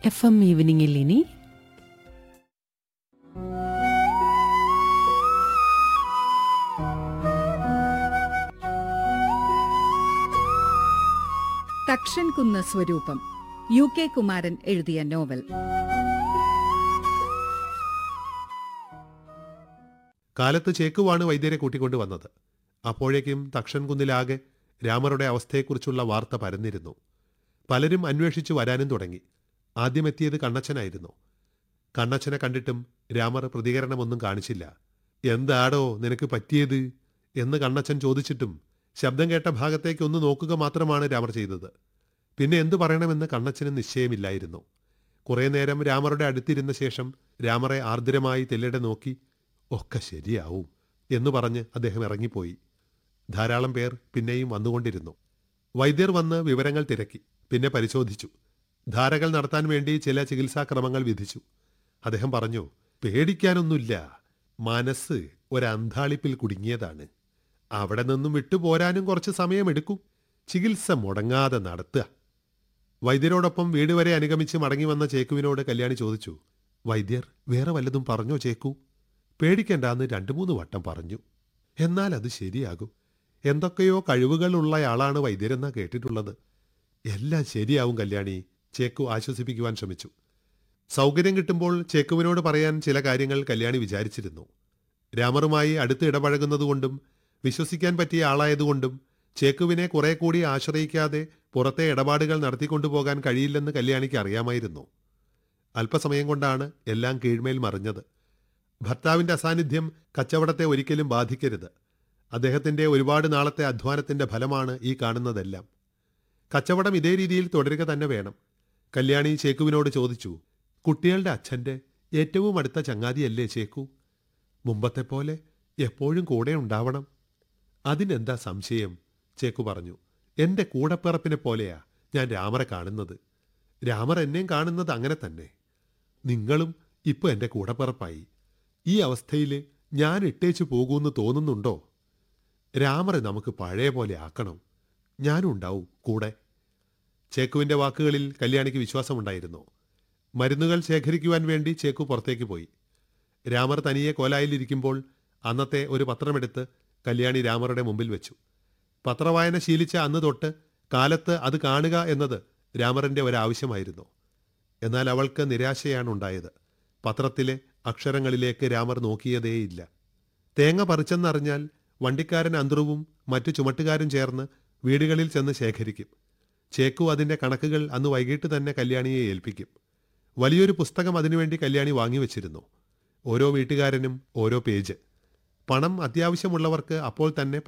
F M ഈവനിങ്ങിൽ ഇനി തക്ഷൻ കുന്ന് സ്വരൂപം യു കെ കുമാരൻ എഴുതിയ നോവൽ കാലത്ത് ചേക്കുവാണ് വൈദ്യരെ കൂട്ടിക്കൊണ്ടു വന്നത് അപ്പോഴേക്കും തക്ഷൻ കുന്നിലാകെ രാമറുടെ അവസ്ഥയെക്കുറിച്ചുള്ള വാർത്ത പരന്നിരുന്നു പലരും അന്വേഷിച്ചു വരാനും തുടങ്ങി ആദ്യമെത്തിയത് കണ്ണച്ചനായിരുന്നു കണ്ണച്ചനെ കണ്ടിട്ടും രാമർ പ്രതികരണമൊന്നും കാണിച്ചില്ല എന്താടോ നിനക്ക് പറ്റിയത് എന്ന് കണ്ണച്ചൻ ചോദിച്ചിട്ടും ശബ്ദം കേട്ട ഭാഗത്തേക്ക് ഒന്ന് നോക്കുക മാത്രമാണ് രാമർ ചെയ്തത് പിന്നെ എന്തു പറയണമെന്ന് കണ്ണച്ചന് നിശ്ചയമില്ലായിരുന്നു കുറേ നേരം രാമറുടെ അടുത്തിരുന്ന ശേഷം രാമറെ ആർദ്രമായി തെല്ലടെ നോക്കി ഒക്കെ ശരിയാവും എന്ന് പറഞ്ഞ് അദ്ദേഹം ഇറങ്ങിപ്പോയി ധാരാളം പേർ പിന്നെയും വന്നുകൊണ്ടിരുന്നു വൈദ്യർ വന്ന് വിവരങ്ങൾ തിരക്കി പിന്നെ പരിശോധിച്ചു ധാരകൾ നടത്താൻ വേണ്ടി ചില ചികിത്സാക്രമങ്ങൾ വിധിച്ചു അദ്ദേഹം പറഞ്ഞു പേടിക്കാനൊന്നുമില്ല മനസ്സ് ഒരന്താളിപ്പിൽ കുടുങ്ങിയതാണ് അവിടെ നിന്നും വിട്ടുപോരാനും കുറച്ച് സമയമെടുക്കും ചികിത്സ മുടങ്ങാതെ നടത്തുക വൈദ്യരോടൊപ്പം വീട് വരെ അനുഗമിച്ച് മടങ്ങി വന്ന ചേക്കുവിനോട് കല്യാണി ചോദിച്ചു വൈദ്യർ വേറെ വല്ലതും പറഞ്ഞോ ചേക്കു പേടിക്കണ്ടാന്ന് രണ്ടു മൂന്ന് വട്ടം പറഞ്ഞു എന്നാൽ അത് ശരിയാകും എന്തൊക്കെയോ കഴിവുകളുള്ളയാളാണ് വൈദ്യരെന്നാ കേട്ടിട്ടുള്ളത് എല്ലാം ശരിയാവും കല്യാണി ചേക്കു ആശ്വസിപ്പിക്കുവാൻ ശ്രമിച്ചു സൗകര്യം കിട്ടുമ്പോൾ ചേക്കുവിനോട് പറയാൻ ചില കാര്യങ്ങൾ കല്യാണി വിചാരിച്ചിരുന്നു രാമറുമായി അടുത്ത് ഇടപഴകുന്നതുകൊണ്ടും വിശ്വസിക്കാൻ പറ്റിയ ആളായതുകൊണ്ടും ചേക്കുവിനെ കുറെ കൂടി ആശ്രയിക്കാതെ പുറത്തെ ഇടപാടുകൾ നടത്തിക്കൊണ്ടുപോകാൻ കഴിയില്ലെന്ന് കല്യാണിക്ക് അറിയാമായിരുന്നു അല്പസമയം കൊണ്ടാണ് എല്ലാം കീഴ്മേൽ മറിഞ്ഞത് ഭർത്താവിന്റെ അസാന്നിധ്യം കച്ചവടത്തെ ഒരിക്കലും ബാധിക്കരുത് അദ്ദേഹത്തിന്റെ ഒരുപാട് നാളത്തെ അധ്വാനത്തിന്റെ ഫലമാണ് ഈ കാണുന്നതെല്ലാം കച്ചവടം ഇതേ രീതിയിൽ തുടരുക തന്നെ വേണം കല്യാണി ചേക്കുവിനോട് ചോദിച്ചു കുട്ടികളുടെ അച്ഛന്റെ ഏറ്റവും അടുത്ത ചങ്ങാതിയല്ലേ ചേക്കു മുമ്പത്തെ പോലെ എപ്പോഴും കൂടെ ഉണ്ടാവണം അതിനെന്താ സംശയം ചേക്കു പറഞ്ഞു എന്റെ കൂടപ്പിറപ്പിനെ പോലെയാ ഞാൻ രാമറെ കാണുന്നത് രാമർ എന്നെയും കാണുന്നത് അങ്ങനെ തന്നെ നിങ്ങളും ഇപ്പൊ എന്റെ കൂടപ്പിറപ്പായി ഈ അവസ്ഥയിൽ ഞാൻ ഇട്ടേച്ചു പോകൂന്ന് തോന്നുന്നുണ്ടോ രാമറെ നമുക്ക് പഴയ പോലെ ആക്കണം ഞാനും ഉണ്ടാവും കൂടെ ചേക്കുവിന്റെ വാക്കുകളിൽ കല്യാണിക്ക് വിശ്വാസമുണ്ടായിരുന്നു മരുന്നുകൾ ശേഖരിക്കുവാൻ വേണ്ടി ചേക്കു പുറത്തേക്ക് പോയി രാമർ തനിയെ കോലായിലിരിക്കുമ്പോൾ അന്നത്തെ ഒരു പത്രമെടുത്ത് കല്യാണി രാമറുടെ മുമ്പിൽ വെച്ചു പത്രവായന ശീലിച്ച അന്ന് തൊട്ട് കാലത്ത് അത് കാണുക എന്നത് രാമറിന്റെ ഒരാവശ്യമായിരുന്നു എന്നാൽ അവൾക്ക് നിരാശയാണ് ഉണ്ടായത് പത്രത്തിലെ അക്ഷരങ്ങളിലേക്ക് രാമർ നോക്കിയതേയില്ല തേങ്ങ പറിച്ചെന്നറിഞ്ഞാൽ വണ്ടിക്കാരൻ അന്ത്രുവും മറ്റു ചുമട്ടുകാരും ചേർന്ന് വീടുകളിൽ ചെന്ന് ശേഖരിക്കും ചേക്കു അതിന്റെ കണക്കുകൾ അന്ന് വൈകിട്ട് തന്നെ കല്യാണിയെ ഏൽപ്പിക്കും വലിയൊരു പുസ്തകം അതിനുവേണ്ടി കല്യാണി വാങ്ങിവെച്ചിരുന്നു ഓരോ വീട്ടുകാരനും ഓരോ പേജ് പണം അത്യാവശ്യമുള്ളവർക്ക് അപ്പോൾ തന്നെ